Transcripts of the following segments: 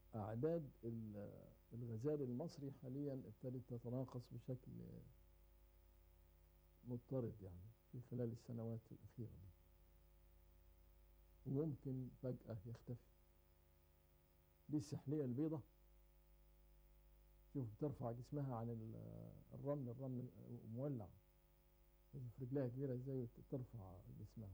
أعداد الغزال المصري حاليا ابتدت تتناقص بشكل مضطرد يعني في خلال السنوات الأخيرة دي وممكن فجأة يختفي دي السحلية البيضة شوف بترفع جسمها عن الرمل الرمل مولع في رجلها كبيرة ازاي ترفع جسمها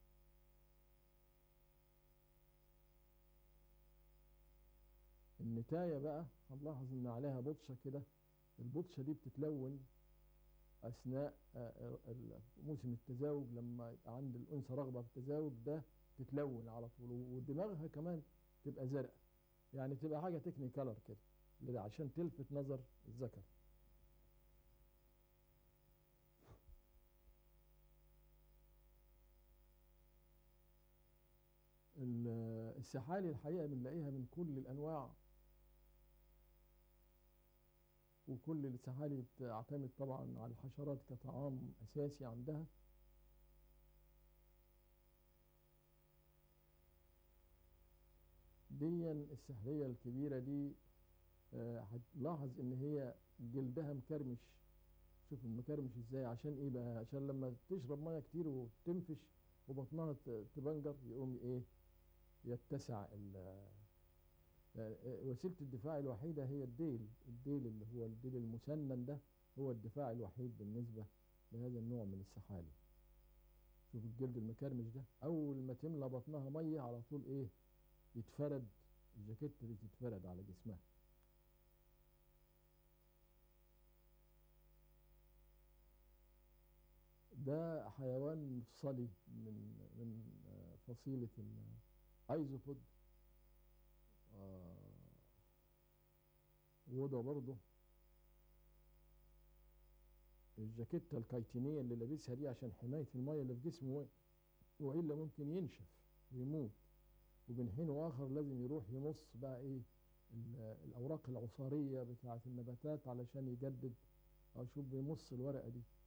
النتاية بقى هنلاحظ ان عليها بطشة كده البطشة دي بتتلون اثناء موسم التزاوج لما يبقى عند الانثى رغبة في التزاوج ده تتلون على طول ودماغها كمان تبقى زرقاء يعني تبقى حاجة تكني كلر كده عشان تلفت نظر الذكر السحالي الحقيقة بنلاقيها من كل الأنواع وكل السحالي بتعتمد طبعا على الحشرات كطعام أساسي عندها دي السحلية الكبيرة دي هتلاحظ ان هي جلدها مكرمش شوف المكرمش ازاي عشان ايه بقى عشان لما تشرب ميه كتير وتنفش وبطنها تبنجر يقوم ايه يتسع وسيلة الدفاع الوحيدة هي الديل الديل اللي هو الديل المسنن ده هو الدفاع الوحيد بالنسبة لهذا النوع من السحالي شوف الجلد المكرمش ده أول ما تملى بطنها مية على طول إيه يتفرد الجاكيت دي تتفرد على جسمها ده حيوان مفصلي من من فصيلة الايزوبود آه وده برضه الجاكيتة الكايتينية اللي لابسها دي عشان حماية المية اللي في جسمه وإلا ممكن ينشف ويموت وبين حين وآخر لازم يروح يمص بقى إيه الأوراق العصارية بتاعة النباتات علشان يجدد أو شوف بيمص الورقة دي